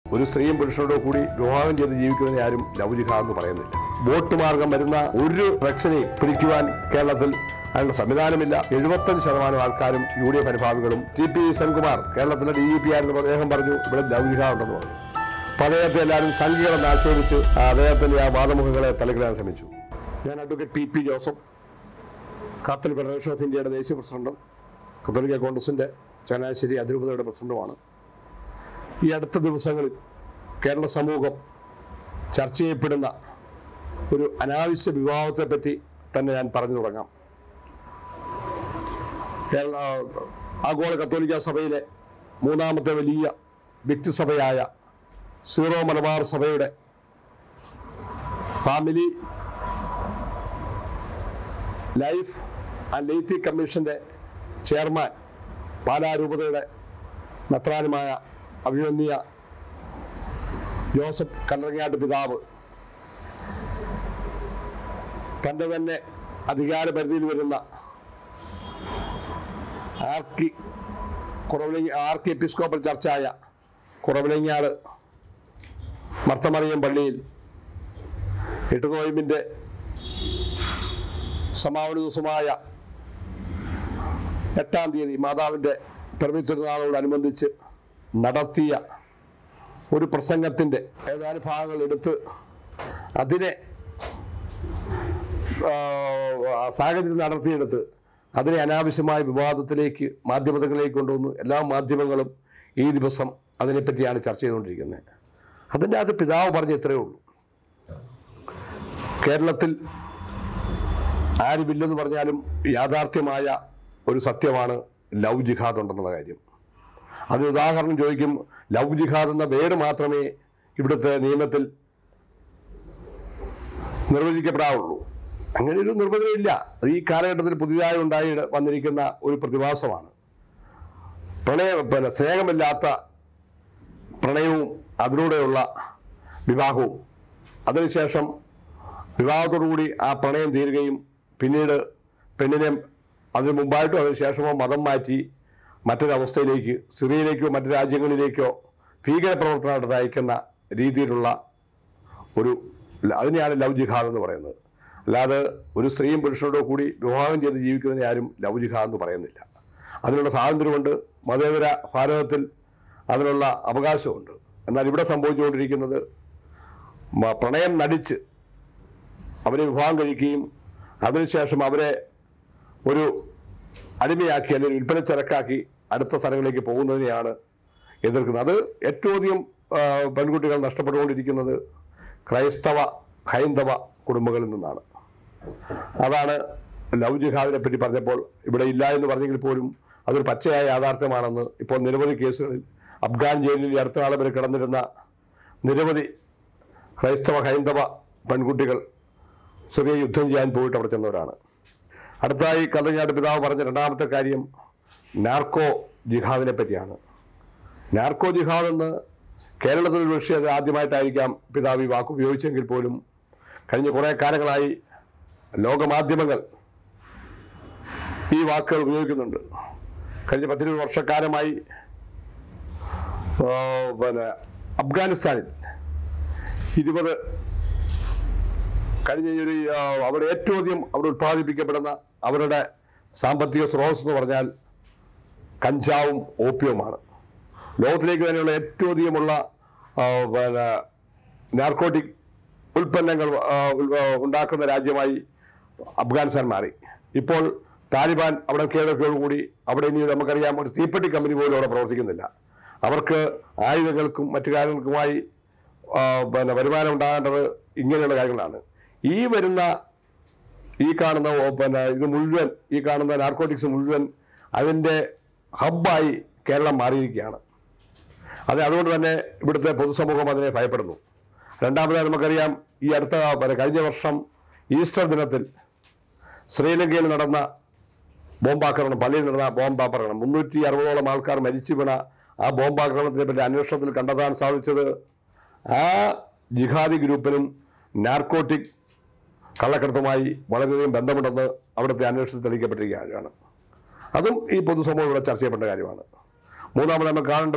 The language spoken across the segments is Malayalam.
ഒരു സ്ത്രീയും പുരുഷനോടും കൂടി വിവാഹം ചെയ്ത് ജീവിക്കുന്നതിനെ ആരും ലൗലിക എന്ന് പറയുന്നില്ല ബോട്ട് മാർഗം വരുന്ന ഒരു ഡ്രഗ്സിനെയും പിടിക്കുവാൻ കേരളത്തിൽ അതിനുള്ള സംവിധാനമില്ല എഴുപത്തഞ്ച് ശതമാനം ആൾക്കാരും യു ഡി എഫ് അനുഭാവികളും ടി പി സെൻകുമാർ കേരളത്തിലെ ഡി ഇ പി ആയിരുന്നു അദ്ദേഹം പറഞ്ഞു ഇവിടെ ലൗലിക ഉണ്ടെന്ന് പറഞ്ഞു അപ്പൊ അദ്ദേഹത്തെ എല്ലാവരും സംഘികളെന്ന് ആക്ഷേപിച്ച് ആ അദ്ദേഹത്തിന്റെ ആ വാദമുഖങ്ങളെ തലകിടാൻ ശ്രമിച്ചു ഞാൻ advocate P P Joseph Catholic Federation of ഇന്ത്യയുടെ ദേശീയ പ്രസിഡന്റും കത്തോലിക്ക കോൺഗ്രസിന്റെ ചങ്ങനാശ്ശേരി അതിരൂപതയുടെ പ്രസിഡന്റുമാണ് ഈ അടുത്ത ദിവസങ്ങളിൽ കേരള സമൂഹം ചർച്ച ചെയ്യപ്പെടുന്ന ഒരു അനാവശ്യ വിവാഹത്തെ പറ്റി തന്നെ ഞാൻ പറഞ്ഞു തുടങ്ങാം കേരള ആഗോള കത്തോലിക്ക സഭയിലെ മൂന്നാമത്തെ വലിയ വ്യക്തിസഭയായ സീറോ മലബാർ സഭയുടെ ഫാമിലി ലൈഫ് ആൻഡ് ലെയ്ത്തി കമ്മീഷന്റെ ചെയർമാൻ പാലാരൂപതയുടെ മെത്രാനുമായ അഭിമന്യ ജോസഫ് കല്ലറങ്ങാട്ട് പിതാവ് തൻ്റെ തന്നെ അധികാര പരിധിയിൽ വരുന്ന ആർക്കി കുറവിലങ്ങ ആർക്കി എപ്പിസ്കോപ്പൽ ചർച്ചായ കുറവിലങ്ങാട് മർത്തമറിയം പള്ളിയിൽ എട്ട് നോയമ്പിൻ്റെ സമാപന ദിവസമായ എട്ടാം തീയതി മാതാവിൻ്റെ പിറവിത്തിരുന്നാളോടനുബന്ധിച്ച് നടത്തിയ ഒരു പ്രസംഗത്തിൻ്റെ ഏതാനും ഭാഗങ്ങൾ എടുത്ത് അതിനെ ആ, സാഹചര്യം നടത്തിയെടുത്ത് അതിനെ അനാവശ്യമായ വിവാദത്തിലേക്ക് മാധ്യമങ്ങളിലേക്ക് കൊണ്ടുവന്നു എല്ലാ മാധ്യമങ്ങളും ഈ ദിവസം അതിനെപ്പറ്റിയാണ് ചർച്ച ചെയ്തുകൊണ്ടിരിക്കുന്നത് അതിൻ്റെ അകത്ത് പിതാവ് പറഞ്ഞ ഇത്രയേ ഉള്ളൂ കേരളത്തിൽ ആരുമില്ലെന്ന് പറഞ്ഞാലും യാഥാർത്ഥ്യമായ ഒരു സത്യമാണ് ലവ് ജിഹാദ് ഉണ്ടെന്നുള്ള കാര്യം അതിന് ഉദാഹരണം ചോദിക്കും ലവ് ജിഹാദ് എന്ന പേര് മാത്രമേ ഇവിടുത്തെ നിയമത്തിൽ നിർവചിക്കപ്പെടാവുള്ളൂ അങ്ങനെ ഒരു നിർവചനമില്ല അത് ഈ കാലഘട്ടത്തിൽ പുതിയതായി ഉണ്ടായി വന്നിരിക്കുന്ന ഒരു പ്രതിഭാസമാണ് പ്രണയ പിന്നെ സ്നേഹമില്ലാത്ത പ്രണയവും അതിലൂടെയുള്ള വിവാഹവും അതിനുശേഷം വിവാഹത്തോടുകൂടി ആ പ്രണയം തീരുകയും പിന്നീട് പെണ്ണിനെ അതിനു മുമ്പായിട്ടോ അതിന് ശേഷമോ മതം മാറ്റി മറ്റൊരവസ്ഥയിലേക്ക് സിറിയയിലേക്കോ മറ്റു രാജ്യങ്ങളിലേക്കോ ഭീകരപ്രവർത്തനം നടത്തി അയക്കുന്ന രീതിയിലുള്ള ഒരു അതിനെയാണ് ലവ് ജിഹാദ് എന്ന് പറയുന്നത് അല്ലാതെ ഒരു സ്ത്രീയും പുരുഷനോടോ കൂടി വിവാഹം ചെയ്ത് ജീവിക്കുന്നതിനെ ആരും ലവ് ജിഹാദ് എന്ന് പറയുന്നില്ല അതിനുള്ള സ്വാതന്ത്ര്യമുണ്ട് മതേതര ഭാരതത്തിൽ അതിനുള്ള അവകാശമുണ്ട് എന്നാൽ ഇവിടെ സംഭവിച്ചുകൊണ്ടിരിക്കുന്നത് മ- പ്രണയം നടിച്ച് അവരെ വിവാഹം കഴിക്കുകയും അതിനുശേഷം അവരെ ഒരു അടിമയാക്കി അല്ലെങ്കിൽ വിൽപ്പന ചരക്കാക്കി അടുത്ത സ്ഥലങ്ങളിലേക്ക് പോകുന്നതിനെയാണ് എതിർക്കുന്നത് അത് ഏറ്റവും അധികം ആ, പെൺകുട്ടികൾ നഷ്ടപ്പെട്ടുകൊണ്ടിരിക്കുന്നത് ക്രൈസ്തവ ഹൈന്ദവ കുടുംബങ്ങളിൽ നിന്നാണ് അതാണ് ലവ് ജിഹാദിനെ പറ്റി പറഞ്ഞപ്പോൾ ഇവിടെ ഇല്ല എന്ന് പറഞ്ഞെങ്കിൽ പോലും അതൊരു പച്ചയായ യാഥാർത്ഥ്യമാണെന്ന് ഇപ്പോൾ നിരവധി കേസുകളിൽ അഫ്ഗാൻ ജയിലിൽ ഈ അടുത്ത കാലം വരെ കിടന്നിരുന്ന നിരവധി ക്രൈസ്തവ ഹൈന്ദവ പെൺകുട്ടികൾ ചെറിയ യുദ്ധം ചെയ്യാൻ പോയിട്ട് അവിടെ ചെന്നവരാണ് അടുത്തായി കല്ലഞ്ഞാട്ട് പിതാവ് പറഞ്ഞ രണ്ടാമത്തെ കാര്യം നാർക്കോ ജിഹാദിനെ പറ്റിയാണ് നാർക്കോ ജിഹാദ് എന്ന് കേരളത്തിൽ ഒരു പക്ഷേ അത് ആദ്യമായിട്ടായിരിക്കാം പിതാവ് ഈ വാക്ക് ഉപയോഗിച്ചെങ്കിൽ പോലും കഴിഞ്ഞ കുറേ കാലങ്ങളായി ലോകമാധ്യമങ്ങൾ ഈ വാക്കുകൾ ഉപയോഗിക്കുന്നുണ്ട് കഴിഞ്ഞ പത്തിരുപത് വർഷക്കാലമായി ആ, പിന്നെ അഫ്ഗാനിസ്ഥാനിൽ ഇരുപത് കഴിഞ്ഞ ഈ ഒരു ആ, അവിടെ ഏറ്റവും അധികം അവിടെ ഉത്പാദിപ്പിക്കപ്പെടുന്ന അവരുടെ സാമ്പത്തിക സ്രോതസ് എന്ന് പറഞ്ഞാൽ കഞ്ചാവും ഓപ്പിയവുമാണ് ലോകത്തിലേക്ക് തന്നെയുള്ള ഏറ്റവും അധികമുള്ള ആ, പിന്നെ നാർക്കോട്ടിക് ഉൽപ്പന്നങ്ങൾ ആ, ഉൽ- ആ, ഉണ്ടാക്കുന്ന രാജ്യമായി അഫ്ഗാനിസ്ഥാൻ മാറി ഇപ്പോൾ താലിബാൻ അവിടെ കീഴടക്കിയോടുകൂടി അവിടെ ഇനി നമുക്കറിയാം ഒരു തീപ്പെട്ടി കമ്പനി പോലും അവിടെ പ്രവർത്തിക്കുന്നില്ല അവർക്ക് ആയുധങ്ങൾക്കും മറ്റു കാര്യങ്ങൾക്കുമായി ആ, പിന്നെ വരുമാനം ഉണ്ടാകേണ്ടത് ഇങ്ങനെയുള്ള കാര്യങ്ങളാണ് ഈ വരുന്ന ഈ കാണുന്ന ഓ, പിന്നെ ഇത് മുഴുവൻ ഈ കാണുന്ന നാർക്കോട്ടിക്സ് മുഴുവൻ അതിൻ്റെ ഹബ്ബായി കേരളം മാറിയിരിക്കുകയാണ് അത് അതുകൊണ്ട് തന്നെ ഇവിടുത്തെ പൊതുസമൂഹം അതിനെ ഭയപ്പെടുന്നു രണ്ടാമതായി നമുക്കറിയാം ഈ അടുത്ത പിന്നെ കഴിഞ്ഞ വർഷം ഈസ്റ്റർ ദിനത്തിൽ ശ്രീലങ്കയിൽ നടന്ന ബോംബാക്രമണം പള്ളിയിൽ നടന്ന ബോംബാക്രമണം മുന്നൂറ്റി അറുപതോളം ആൾക്കാർ മരിച്ചു വീണ ആ ബോംബാക്രമണത്തിനെ പറ്റി അന്വേഷണത്തിൽ കണ്ടെത്താൻ സാധിച്ചത് ആ ജിഹാദി ഗ്രൂപ്പിനും നാർക്കോട്ടിക് കള്ളക്കടത്തുമായി വളരെയധികം ബന്ധമുണ്ടെന്ന് അവിടുത്തെ അന്വേഷണത്തിൽ തെളിയിക്കപ്പെട്ടിരിക്കുകയാണ് അതും ഈ പൊതുസമൂഹം ഇവിടെ ചർച്ച ചെയ്യപ്പെട്ട കാര്യമാണ് മൂന്നാമത് നമ്മൾ കാണേണ്ടത്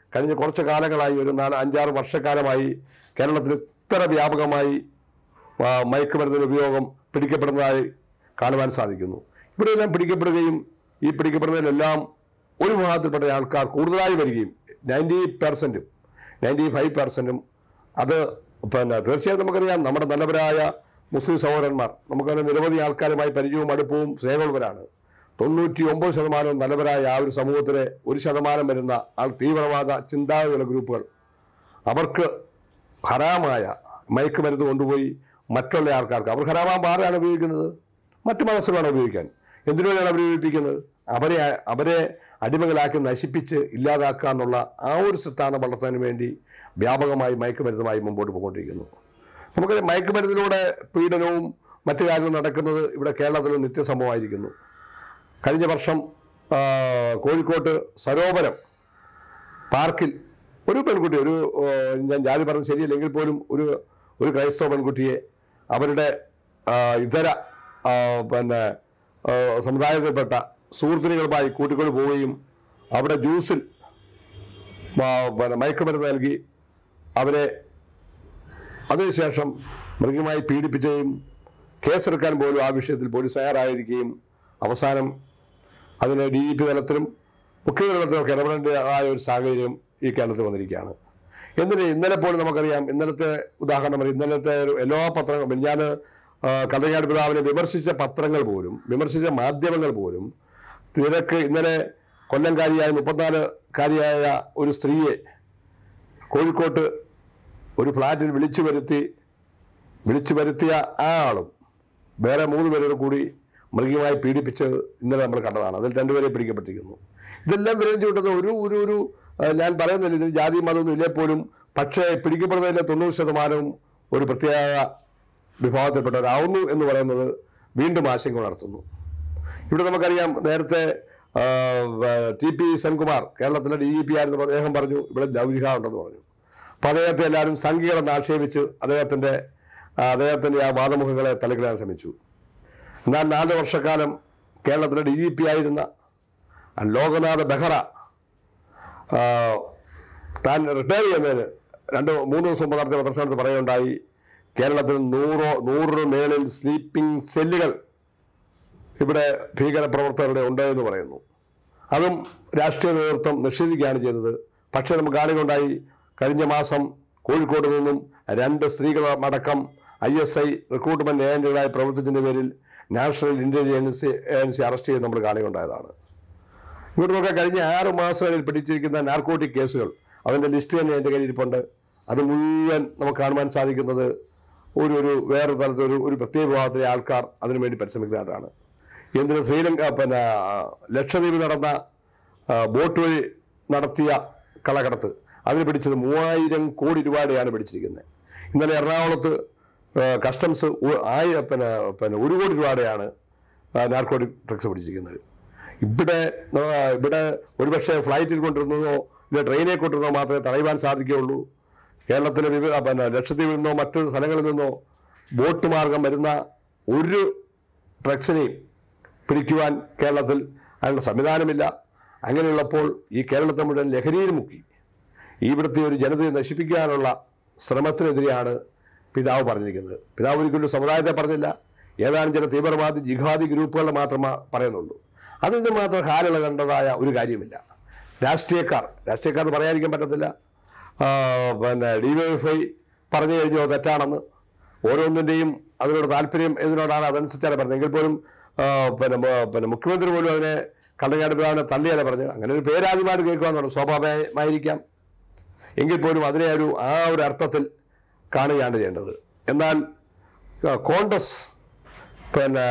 കഴിഞ്ഞ കുറച്ച് കാലങ്ങളായി ഒരു നാല് അഞ്ചാറ് വർഷക്കാലമായി കേരളത്തിൽ ഇത്ര വ്യാപകമായി ആ, മയക്കുമരുന്നിന്റെ ഉപയോഗം പിടിക്കപ്പെടുന്നതായി കാണുവാൻ സാധിക്കുന്നു ഇവിടെയെല്ലാം പിടിക്കപ്പെടുകയും ഈ പിടിക്കപ്പെടുന്നതിലെല്ലാം ഒരു വിഭാഗത്തിൽപ്പെട്ട ആൾക്കാർ കൂടുതലായി വരികയും നയൻറ്റി പെർസെൻറ്റും നയൻറ്റി ഫൈവ് പെർസെൻറ്റും അത് പിന്നെ തീർച്ചയായും നമുക്കറിയാം നമ്മുടെ നല്ലവരായ മുസ്ലിം സഹോദരന്മാർ നമുക്കതിന് നിരവധി ആൾക്കാരുമായി പരിചയവും അടുപ്പവും സ്നേഹമുള്ളവരാണ് തൊണ്ണൂറ്റി ഒമ്പത് ശതമാനവും നല്ലവരായ ആ ഒരു സമൂഹത്തിലെ ഒരു ശതമാനം വരുന്ന ആൾ തീവ്രവാദ ചിന്താഗതിയുള്ള ഗ്രൂപ്പുകൾ അവർക്ക് ഹറാമായ മയക്കുമരുന്ന് കൊണ്ടുപോയി മറ്റുള്ള ആൾക്കാർക്ക് അവർ ഹറാമാകുമ്പോൾ ആരാണ് ഉപയോഗിക്കുന്നത് മറ്റു മനസ്സുകളാണ് ഉപയോഗിക്കാൻ എന്തിനു വേണ്ടിയാണ് അവർ ഉപയോഗിക്കുന്നത് അവരെ അവരെ അടിമകളാക്കി നശിപ്പിച്ച് ഇല്ലാതാക്കുക എന്നുള്ള ആ ഒരു സിദ്ധാന്തം വളർത്താൻ വേണ്ടി വ്യാപകമായി മയക്കുമരുന്നുമായി മുമ്പോട്ട് പോയിക്കൊണ്ടിരിക്കുന്നു നമുക്ക് മയക്കുമരുന്നിലൂടെ പീഡനവും മറ്റു കാര്യങ്ങളും നടക്കുന്നത് ഇവിടെ കേരളത്തിൽ നിത്യസംഭവമായിരിക്കുന്നു കഴിഞ്ഞ വർഷം ആ, കോഴിക്കോട്ട് സരോവരം പാർക്കിൽ ഒരു പെൺകുട്ടി ഒരു ആ, ഞാൻ ജാതി പറഞ്ഞത് ശരിയല്ലെങ്കിൽ പോലും ഒരു ഒരു ക്രൈസ്തവ പെൺകുട്ടിയെ അവരുടെ ആ, ഇതര ആ, പിന്നെ ആ, സമുദായത്തിൽപ്പെട്ട സുഹൃത്തുക്കളുമായി കൂട്ടിക്കൊണ്ട് പോവുകയും അവിടെ ജ്യൂസിൽ ആ, പിന്നെ മയക്കുമരുന്ന് നൽകി അവരെ അതിനുശേഷം മൃഗമായി പീഡിപ്പിക്കുകയും കേസെടുക്കാൻ പോലും ആ വിഷയത്തിൽ പോലീസ് തയ്യാറായിരിക്കുകയും അവസാനം അതിന് ഡി ഇ പി തലത്തിലും മുഖ്യ തലത്തിലൊക്കെ ഇടപെടേണ്ടതായ ഒരു സാഹചര്യം ഈ കേരളത്തിൽ വന്നിരിക്കുകയാണ് എന്തിന് ഇന്നലെ പോലും നമുക്കറിയാം ഇന്നലത്തെ ഉദാഹരണം പറയും ഇന്നലത്തെ ഒരു എല്ലാ പത്രങ്ങളും ഞാൻ കഥകാട് പിതാവിനെ വിമർശിച്ച പത്രങ്ങൾ പോലും വിമർശിച്ച മാധ്യമങ്ങൾ പോലും തിരക്ക് ഇന്നലെ കൊല്ലംകാരിയായ മുപ്പത്തിനാലുകാരിയായ ഒരു സ്ത്രീയെ കോഴിക്കോട്ട് ഒരു ഫ്ലാറ്റിൽ വിളിച്ചു വരുത്തി വിളിച്ചു വരുത്തിയ ആ ആളും വേറെ മൂന്ന് പേരോട് കൂടി മൃഗീയമായി പീഡിപ്പിച്ച് ഇന്നലെ നമ്മൾ കണ്ടതാണ് അതിൽ രണ്ടുപേരെ പിടിക്കപ്പെട്ടിരിക്കുന്നു ഇതെല്ലാം വിരൽ ചൂണ്ടുന്ന ഒരു ഒരു ഒരു ആ, ഞാൻ പറയുന്നില്ല ഇതിന് ജാതി മതമൊന്നും ഇല്ലേ പോലും പക്ഷേ പിടിക്കപ്പെടുന്നതിലെ തൊണ്ണൂറ് ശതമാനവും ഒരു പ്രത്യേക വിഭാഗത്തിൽപ്പെട്ടവരാവുന്നു എന്ന് പറയുന്നത് വീണ്ടും ആശങ്ക ഉണർത്തുന്നു ഇവിടെ നമുക്കറിയാം നേരത്തെ ആ, വ- ടി പി സെൻകുമാർ കേരളത്തിലെ ഡി ജി പി ആയിരുന്നു അദ്ദേഹം പറഞ്ഞു ഇവിടെ ലൗകിക ഉണ്ടെന്ന് പറഞ്ഞു അപ്പോൾ അദ്ദേഹത്തെ എല്ലാവരും സംഘികളെന്ന് ആക്ഷേപിച്ച് അദ്ദേഹത്തിൻ്റെ ആ, അദ്ദേഹത്തിൻ്റെ ആ വാദമുഖങ്ങളെ തലക്കിടാൻ ശ്രമിച്ചു എന്നാൽ നാല് വർഷക്കാലം കേരളത്തിലെ ഡി ജി പി ആയിരുന്ന ആ ലോകനാഥ് ബെഹ്റ ആ, താൻ റിട്ടയർ ചെയ്യുന്നതിന് രണ്ട് മൂന്ന് ദിവസം മുമ്പ് നടത്തിയ പത്രസമ്മേളനത്തിൽ പറയുകയുണ്ടായി കേരളത്തിൽ നൂറോ നൂറിന് മേളിൽ സ്ലീപ്പിംഗ് സെല്ലുകൾ ഇവിടെ ഭീകരപ്രവർത്തകരുടെ ഉണ്ട് എന്ന് പറയുന്നു അതും രാഷ്ട്രീയ നേതൃത്വം നിഷേധിക്കുകയാണ് ചെയ്തത് പക്ഷേ നമുക്ക് കാണുകയുണ്ടായി കഴിഞ്ഞ മാസം കോഴിക്കോട് നിന്നും രണ്ട് സ്ത്രീകളടക്കം ഐ എസ് ഐ റിക്രൂട്ട്മെന്റ് ഏജന്റുകളായി പ്രവർത്തിച്ചതിന്റെ പേരിൽ നാഷണൽ ഇന്റലിജൻസ് ഏജൻസി അറസ്റ്റ് ചെയ്ത് നമ്മൾ കാണുകയുണ്ടായതാണ് ഇങ്ങോട്ട് നോക്കാൻ കഴിഞ്ഞ ആറ് മാസങ്ങളിൽ പിടിച്ചിരിക്കുന്ന നാർക്കോട്ടിക് കേസുകൾ അതിൻ്റെ ലിസ്റ്റ് തന്നെ എൻ്റെ കയ്യിൽ ഇരിപ്പുണ്ട് അത് മുഴുവൻ നമുക്ക് കാണുവാൻ സാധിക്കുന്നത് ഒരു ഒരു വേറെ തരത്തിൽ ഒരു ഒരു പ്രത്യേക വിഭാഗത്തിലെ ആൾക്കാർ അതിനുവേണ്ടി പരിശ്രമിക്കുന്നതായിട്ടാണ് എന്തിന് ശ്രീലങ്ക പിന്നെ ആ, ലക്ഷദ്വീപിൽ നടന്ന ആ, ബോട്ട് വഴി നടത്തിയ കളകടത്ത് അതിന് പിടിച്ചത് മൂവായിരം കോടി രൂപയുടെയാണ് പിടിച്ചിരിക്കുന്നത് ഇന്നലെ എറണാകുളത്ത് ആ, കസ്റ്റംസ് ഒ- ആയിരം പിന്നെ പിന്നെ ഒരു കോടി രൂപയുടെയാണ് നാർക്കോട്ടിക് ഡ്രഗ്സ് പിടിച്ചിരിക്കുന്നത് ഇവിടെ ആ, ഇവിടെ ഒരുപക്ഷെ ഫ്ലൈറ്റിൽ കൊണ്ടിരുന്നതോ ഇല്ല ട്രെയിനിൽ കൊണ്ടിരുന്നതോ മാത്രമേ തടയുവാൻ സാധിക്കുകയുള്ളൂ കേരളത്തിലെ വിവിധ പിന്നെ ലക്ഷദ്വീപിൽ നിന്നോ മറ്റു സ്ഥലങ്ങളിൽ നിന്നോ ബോട്ട് മാർഗം വരുന്ന ഒരു ഡ്രഗ്സിനെയും പിടിക്കുവാൻ കേരളത്തിൽ അതിനുള്ള സംവിധാനമില്ല അങ്ങനെയുള്ളപ്പോൾ ഈ കേരളത്തെ മുഴുവൻ ലഹരിയിൽ മുക്കി ഇവിടുത്തെ ഒരു ജനതയെ നശിപ്പിക്കാനുള്ള ശ്രമത്തിനെതിരെയാണ് പിതാവ് പറഞ്ഞിരിക്കുന്നത് പിതാവ് ഒരിക്കലും സമുദായത്തെ പറഞ്ഞില്ല ഏതാനും ചില തീവ്രവാദി ജിഹാദി ഗ്രൂപ്പുകളെ മാത്രമേ പറയുന്നുള്ളൂ അതിൽ നിന്ന് മാത്രം ഹാലിളകേണ്ടതായ ഒരു കാര്യമില്ല രാഷ്ട്രീയക്കാർ രാഷ്ട്രീയക്കാർ എന്ന് പറയാതിരിക്കാൻ പറ്റത്തില്ല ആ, പിന്നെ ഡി വൈ എഫ് ഐ പറഞ്ഞു കഴിഞ്ഞോ തെറ്റാണെന്ന് ഓരോന്നിൻ്റെയും അതിനോട് താല്പര്യം ഇതിനോടാണ് അതനുസരിച്ചാണ് പറഞ്ഞത് എങ്കിൽ പോലും ആ, പിന്നെ മു- പിന്നെ മുഖ്യമന്ത്രി പോലും അതിനെ കള്ളങ്ങാട് പിതാവിനെ തള്ളിയാണ് പറഞ്ഞു അങ്ങനെ ഒരു പേരാദ്യമായിട്ട് കേൾക്കുകയെന്നാണ് സ്വാഭാവികമായിരിക്കാം എങ്കിൽ പോലും അതിനെ ഒരു ആ ഒരു അർത്ഥത്തിൽ കാണുകയാണ് ചെയ്യേണ്ടത് എന്നാൽ ആ, കോൺഗ്രസ് പിന്നെ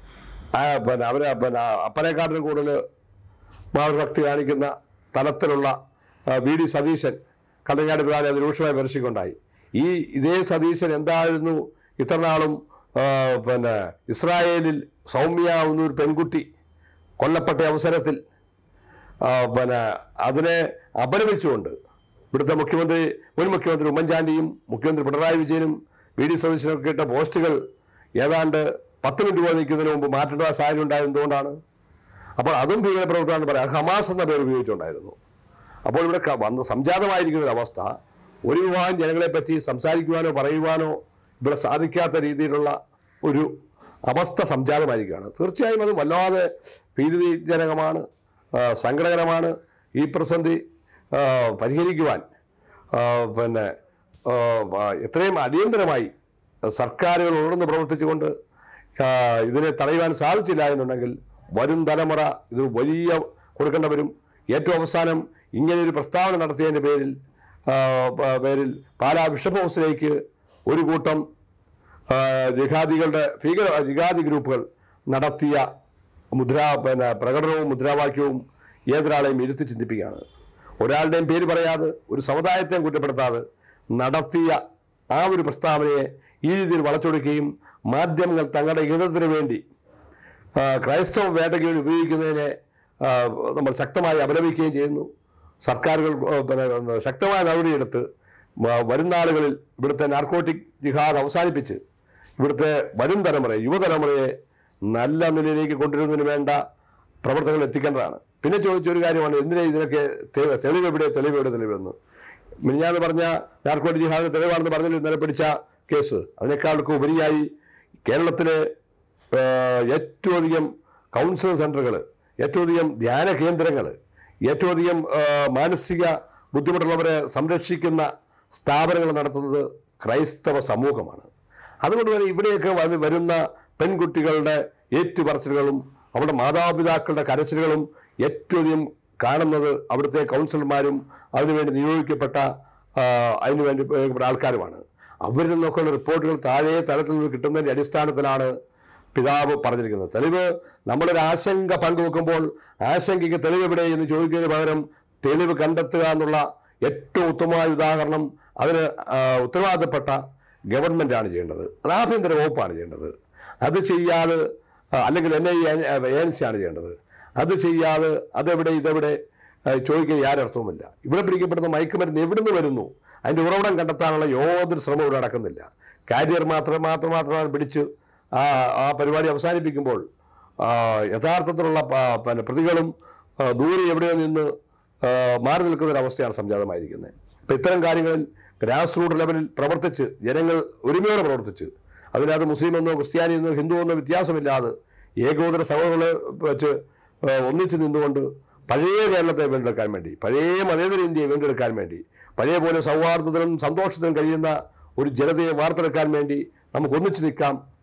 ആ, പിന്നെ അവരെ പിന്നെ അപ്പനെക്കാട്ടിലും കൂടുതൽ മാതൃഭക്തി കാണിക്കുന്ന തലത്തിലുള്ള ആ, വി ഡി സതീശൻ കള്ളങ്ങാട് പിതാവിനെ അത് രൂക്ഷമായി വിമർശിക്കുണ്ടായി ഈ ഇതേ സതീശൻ എന്തായിരുന്നു ഇത്രനാളും ആ, പിന്നെ ഇസ്രായേലിൽ സൗമ്യ എന്നൊരു പെൺകുട്ടി കൊല്ലപ്പെട്ട അവസരത്തിൽ ആ, പിന്നെ അതിനെ അപലപിച്ചുകൊണ്ട് ഇവിടുത്തെ മുഖ്യമന്ത്രി മുൻ മുഖ്യമന്ത്രി ഉമ്മൻചാണ്ടിയും മുഖ്യമന്ത്രി പിണറായി വിജയനും വി ഡി സതീശനൊക്കെ ഇട്ട പോസ്റ്റുകൾ ഏതാണ്ട് പത്ത് മിനിറ്റ് പോയി നിൽക്കുന്നതിന് മുമ്പ് മാറ്റേണ്ട സാഹചര്യം ഉണ്ടായത് എന്തുകൊണ്ടാണ് അപ്പോൾ അതും ഭീകരപ്രവർത്തനം പറയാം ഹമാസ് എന്ന പേര് ഉപയോഗിച്ചുണ്ടായിരുന്നു അപ്പോൾ ഇവിടെ ക- വന്ന് സംജാതമായിരിക്കുന്ന ഒരു അവസ്ഥ ഒരു വിഭാഗം ജനങ്ങളെ പറ്റി സംസാരിക്കുവാനോ പറയുവാനോ ഇവിടെ സാധിക്കാത്ത രീതിയിലുള്ള ഒരു അവസ്ഥ സംജാതമായിരിക്കുകയാണ് തീർച്ചയായും അത് വല്ലാതെ ഭീതിജനകമാണ് ആ, സങ്കടകരമാണ് ഈ പ്രതിസന്ധി ആ, പരിഹരിക്കുവാൻ ആ, പിന്നെ ആ, ആ, എത്രയും അടിയന്തരമായി സർക്കാരുകൾ ഉണർന്ന് പ്രവർത്തിച്ചുകൊണ്ട് ആ, ഇതിനെ തടയുവാൻ സാധിച്ചില്ല എന്നുണ്ടെങ്കിൽ വരും തലമുറ ഇത് വലിയ കൊടുക്കേണ്ട വരും ഏറ്റവും അവസാനം ഇങ്ങനെ ഒരു പ്രസ്താവന നടത്തിയതിൻ്റെ പേരിൽ ആ, പ- പേരിൽ പാലാ ബിഷപ്പ് ഹൗസിലേക്ക് ഒരു കൂട്ടം ആ, ജിഹാദികളുടെ ഭീകര ജിഹാദി ഗ്രൂപ്പുകൾ നടത്തിയ മുദ്രാ പിന്നെ പ്രകടനവും മുദ്രാവാക്യവും ഏതൊരാളെയും ഇരുത്തി ചിന്തിപ്പിക്കുകയാണ് ഒരാളുടെയും പേര് പറയാതെ ഒരു സമുദായത്തെയും കുറ്റപ്പെടുത്താതെ നടത്തിയ ആ ഒരു പ്രസ്താവനയെ ഈ രീതിയിൽ വളച്ചൊടുക്കുകയും മാധ്യമങ്ങൾ തങ്ങളുടെ ഹിതത്തിന് വേണ്ടി ആ, ക്രൈസ്തവ വേട്ടയ്ക്ക് വേണ്ടി ഉപയോഗിക്കുന്നതിനെ ആ, നമ്മൾ ശക്തമായി അപലപിക്കുകയും ചെയ്യുന്നു സർക്കാരുകൾ ആ, പിന്നെ ശക്തമായ നടപടിയെടുത്ത് വ- വരുന്ന ആളുകളിൽ ഇവിടുത്തെ നാർക്കോട്ടിക് ജിഹാദ് അവസാനിപ്പിച്ച് ഇവിടുത്തെ വരും തലമുറയെ യുവതലമുറയെ നല്ല നിലയിലേക്ക് കൊണ്ടുവരുന്നതിന് വേണ്ട പ്രവർത്തനങ്ങൾ എത്തിക്കേണ്ടതാണ് പിന്നെ ചോദിച്ച ഒരു കാര്യമാണ് എന്തിനാ ഇതിനൊക്കെ തെ- തെളിവ് എവിടെ തെളിവ് എവിടെ തെളിവെന്ന് മിനിഞ്ഞാന്ന് പറഞ്ഞ നാർക്കോട്ടിക് ജിഹാദിന് തെളിവാണെന്ന് പറഞ്ഞതിൽ ഇന്നലെ പിടിച്ച കേസ് അതിനേക്കാളൊക്കെ ഉപരിയായി കേരളത്തിലെ ആ, ഏറ്റവും അധികം കൗൺസിലിംഗ് സെൻ്ററുകൾ ഏറ്റവും അധികം ധ്യാന കേന്ദ്രങ്ങൾ ഏറ്റവും അധികം ആ, മാനസിക ബുദ്ധിമുട്ടുള്ളവരെ സംരക്ഷിക്കുന്ന സ്ഥാപനങ്ങൾ നടത്തുന്നത് ക്രൈസ്തവ സമൂഹമാണ് അതുകൊണ്ട് തന്നെ ഇവിടെയൊക്കെ വന്ന് വരുന്ന പെൺകുട്ടികളുടെ ഏറ്റുപറച്ചിലുകളും അവരുടെ മാതാപിതാക്കളുടെ കരച്ചിലുകളും ഏറ്റവും അധികം കാണുന്നത് അവിടുത്തെ കൗൺസിലർമാരും അതിനുവേണ്ടി നിയോഗിക്കപ്പെട്ട ആ, അതിനുവേണ്ടി ഉപയോഗിക്കപ്പെട്ട ആൾക്കാരുമാണ് അവരിൽ നിന്നൊക്കെയുള്ള റിപ്പോർട്ടുകൾ താഴെ തലത്തിൽ നിന്ന് കിട്ടുന്നതിൻ്റെ അടിസ്ഥാനത്തിലാണ് പിതാവ് പറഞ്ഞിരിക്കുന്നത് തെളിവ് നമ്മളൊരു ആശങ്ക പങ്കുവെക്കുമ്പോൾ ആശങ്കയ്ക്ക് തെളിവ് എവിടെ എന്ന് ചോദിക്കുന്നതിന് പകരം തെളിവ് കണ്ടെത്തുക എന്നുള്ള ഏറ്റവും ഉത്തമമായ ഉദാഹരണം അതിന് ആ, ഉത്തരവാദിത്തപ്പെട്ട ഗവൺമെൻറ്റാണ് ചെയ്യേണ്ടത് അത് ആഭ്യന്തര വകുപ്പാണ് ചെയ്യേണ്ടത് അത് ചെയ്യാതെ ആ, അല്ലെങ്കിൽ എൻ ഐ ഏജൻസിയാണ് ചെയ്യേണ്ടത് അത് ചെയ്യാതെ അതെവിടെ ഇതെവിടെ ആ, ചോദിക്കാൻ യാതൊരർത്ഥവുമില്ല ഇവിടെ പിടിക്കപ്പെടുന്ന മയക്കുമരുന്ന് എവിടുന്ന് വരുന്നു അതിൻ്റെ ഉറവിടം കണ്ടെത്താനുള്ള യാതൊരു ശ്രമവും ഇവിടെ നടക്കുന്നില്ല കാരിയർ മാത്രം മാത്രം മാത്രമാണ് പിടിച്ച് ആ ആ പരിപാടി അവസാനിപ്പിക്കുമ്പോൾ ആ, യഥാർത്ഥത്തിലുള്ള പ- പിന്നെ പ്രതികളും ആ, ദൂരെ എവിടെയോ നിന്ന് ആ, മാറി നിൽക്കുന്ന ഒരു അവസ്ഥയാണ് സംജാതമായിരിക്കുന്നത് അപ്പം ഇത്തരം കാര്യങ്ങളിൽ ഗ്രാസ് റൂട്ട് ലെവലിൽ പ്രവർത്തിച്ച് ജനങ്ങൾ ഒരുമയോടെ പ്രവർത്തിച്ച് അതിനകത്ത് മുസ്ലിം എന്നോ ക്രിസ്ത്യാനി എന്നോ ഹിന്ദു എന്നോ വ്യത്യാസമില്ലാതെ ഏകോദര സഭകളെ വെച്ച് ആ, ഒന്നിച്ച് നിന്നുകൊണ്ട് പഴയ കേരളത്തെ വീണ്ടെടുക്കാൻ വേണ്ടി പഴയ മതേതര ഇന്ത്യയെ വീണ്ടെടുക്കാൻ വേണ്ടി പഴയ പോലെ സൗഹാർദ്ദത്തിനും സന്തോഷത്തിനും കഴിയുന്ന ഒരു ജനതയെ വാർത്തെടുക്കാൻ വേണ്ടി നമുക്ക് ഒന്നിച്ച് നിൽക്കാം